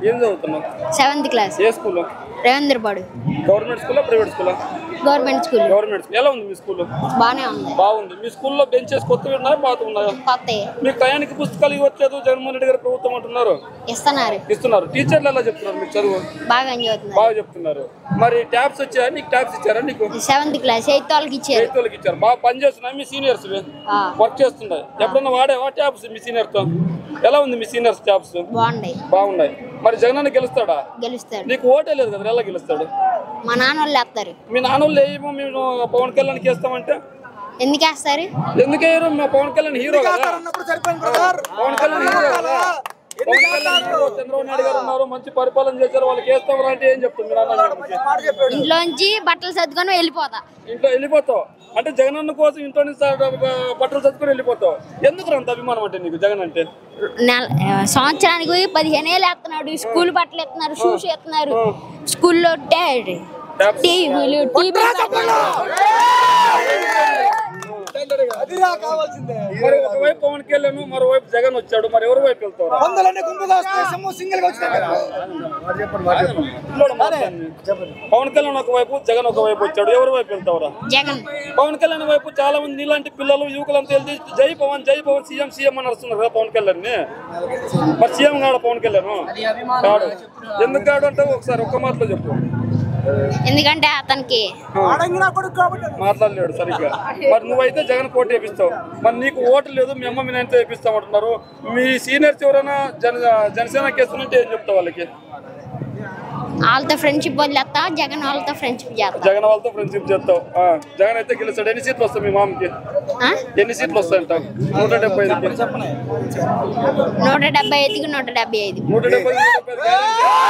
ఏం చదువుతున్నావు seventh class ఏ స్కూల్లో రవీంద్రపాడు గవర్నమెంట్ స్కూలా ప్రైవేట్ స్కూలా గవర్నమెంట్ స్కూల్ గవర్నమెంట్ స్కూల్ ఎలా ఉంది మీ స్కూల్ బాగానే ఉంది బాగుంది మీ స్కూల్లో బెంచెస్ కొత్తవి ఉన్నాయా పాత ఉన్నాయా కొత్త మీకు టయానికి పుస్తకాలు ఇవ్వట్లేదు జగన్మోహన్ రెడ్డి గారి ప్రభుత్వం అంటున్నారు ఇస్తున్నారు ఇస్తున్నారు టీచర్లు ఎలా చెప్తున్నారు మీకు చదువు బాగా ఎంజాయ్ అవుతున్నారు బాగా చెప్తున్నారు మరి ట్యాబ్స్ వచ్చాయా నీకు ట్యాబ్స్ ఇచ్చారా నీకు సెవెంత్ క్లాస్ ఎయిత్ వాళ్ళకి ఇచ్చారు ఎయిత్ వాళ్ళకి ఇచ్చారు బాగా పని చేస్తున్నాయి మీ సీనియర్స్ ఆ, వర్క్ చేస్తున్నాయి ఎప్పుడన్నా వాడేవా ట్యాబ్స్ మీ seniors తో ఎలా ఉంది మీ సీనియర్స్ ట్యాబ్స్ బాగున్నాయి బాగున్నాయి మరి జగనన్న గెలుస్తాడా గెలుస్తాడు నీకు ఓటే లేదు కదా ఎలా గెలుస్తాడు మా నాన్న వాళ్ళు వేస్తారు మీ నాన్న వాళ్ళు వేయమో మేము పవన్ కళ్యాణ్కి వేస్తామంటే ఎందుకు వేస్తారు ఎందుకు వేయరు మా పవన్ కళ్యాణ్ హీరో కదా పవన్ కళ్యాణ్ హీరో కదా పవన్ కళ్యాణ్ హీరో చంద్రబాబు నాయుడు గారు ఉన్నారు మంచి పరిపాలన చేశారు వాళ్ళకి వేస్తాం అంటే ఏం చెప్తాం మీరు అన్న ఇంట్లోంచి బట్టలు సర్దుకొని వెళ్ళిపోతా ఇంట్లో వెళ్ళిపోతావు అంటే జగనన్న కోసం ఇంట్లో నుంచి సా- బట్టలు చదువుకొని వెళ్ళిపోతావు ఎందుకు అంత అభిమానం అంటే నీకు జగన్ అంటే నెల ఆ, సంవత్సరానికి పదిహేను వేలు వేస్తున్నాడు స్కూల్ బట్టలు ఎత్తున్నారు షూస్ ఎత్తున్నారు స్కూల్లో టే- టీవీలు టీవీ మరి ఒకవైపు పవన్ కళ్యాణ్ మరోవైపు జగన్ వచ్చాడు మరి ఎవరి వైపు వెళ్తావు వందలన్నీ గుంపుగా వస్తాయి సొమ్ము సింగిల్ గా వచ్చినాయి పవన్ కళ్యాణ్ ఒకవైపు జగన్ ఒకవైపు వచ్చాడు ఎవరి వైపు వెళ్తావురా జగన్ పవన్ కళ్యాణ్ వైపు చాలా మంది ఇలాంటి పిల్లలు యువకులంతా వెళ్తే జై పవన్ జై పవన్ సీఎం సీఎం అని వస్తున్నారు కదా పవన్ కళ్యాణ్ ని మరి సీఎం కాడు పవన్ కళ్యాణ్ కాడు ఎందుకు కాడు అంటే ఒకసారి ఒక్క మాటలో చెప్పు ఎందుకంటే అతనికి అడంగినా కొడుకు కాబట్టి మాట్లాడలేడు సరిగ్గా మరి నువ్వైతే జగన్ కోటి వేపిస్తావు మరి నీకు ఓటు లేదు మీ అమ్మ మీ నాయనతో వేపిస్తాం అంటున్నారు మీ సీనియర్స్ ఎవరైనా జన జనసేన కేసుకుంటే ఏం చెప్తావు వాళ్ళకి వాళ్ళతో ఫ్రెండ్షిప్ వదిలేస్తా జగన్ వాళ్ళతో ఫ్రెండ్షిప్ చేస్తా జగన్ వాళ్ళతో ఫ్రెండ్షిప్ చేస్తావు ఆ, జగన్ అయితే గెలుస్తాడు ఎన్ని సీట్లు వస్తాయి మీ మామకి ఆ? ఎన్ని సీట్లు వస్తాయంట నూట డెబ్బై ఐదుకి నూట డెబ్బై ఐదుకి నూట డెబ్బై ఐదు నూట డెబ్బై ఐదు, నూట డెబ్బై ఐదు